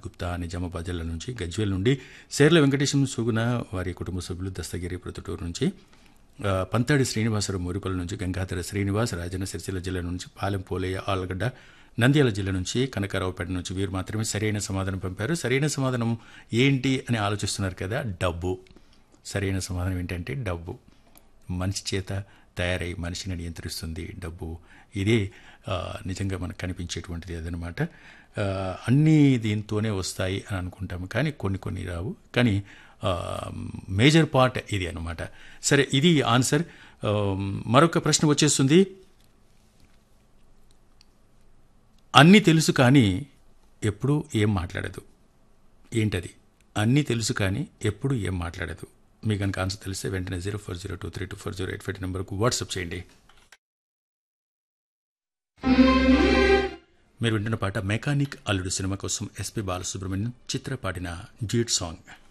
గుప్తా నిజామాబాద్ జిల్లా నుంచి గజ్వేల్ నుండి సేర్ల వెంకటేశం సుగుణ వారి కుటుంబ సభ్యులు దస్తగిరి ప్రొద్దుటూరు నుంచి ఆ, పంతాడి శ్రీనివాసరావు మురికొల నుంచి గంగాధర శ్రీనివాస్ రాజన్న సిరిసిల్ల జిల్లా నుంచి పాలెం పోలయ్య ఆలగడ్డ నంద్యాల జిల్లా నుంచి కనకారావుపేట నుంచి వీరు మాత్రమే సరైన సమాధానం పంపారు సరైన సమాధానం ఏంటి అని ఆలోచిస్తున్నారు కదా డబ్బు సరైన సమాధానం ఏంటంటే డబ్బు మనిషి చేత తయారై మనిషిని నియంత్రిస్తుంది డబ్బు ఇదే ఆ, నిజంగా మనకు కనిపించేటువంటిది అదనమాట ఆ, అన్నీ దీంతోనే వస్తాయి అని అనుకుంటాము కానీ కొన్ని కొన్ని రావు కానీ మేజర్ పార్ట్ ఇది అనమాట సరే ఇది ఆన్సర్ ఆ, మరొక ప్రశ్న వచ్చేస్తుంది అన్నీ తెలుసు కానీ ఎప్పుడూ ఏం మాట్లాడదు ఏంటది అన్నీ తెలుసు కానీ ఎప్పుడు ఏం మాట్లాడదు మీకు కనుక ఆన్సర్ తెలిస్తే వెంటనే zero four zero two three two four zero eight five నెంబర్కు వాట్సాప్ చేయండి మీరు వింటున్న పాట మెకానిక్ అల్లుడు సినిమా కోసం ఎస్పి బాలసుబ్రహ్మణ్యం చిత్ర పాడిన జీట్ సాంగ్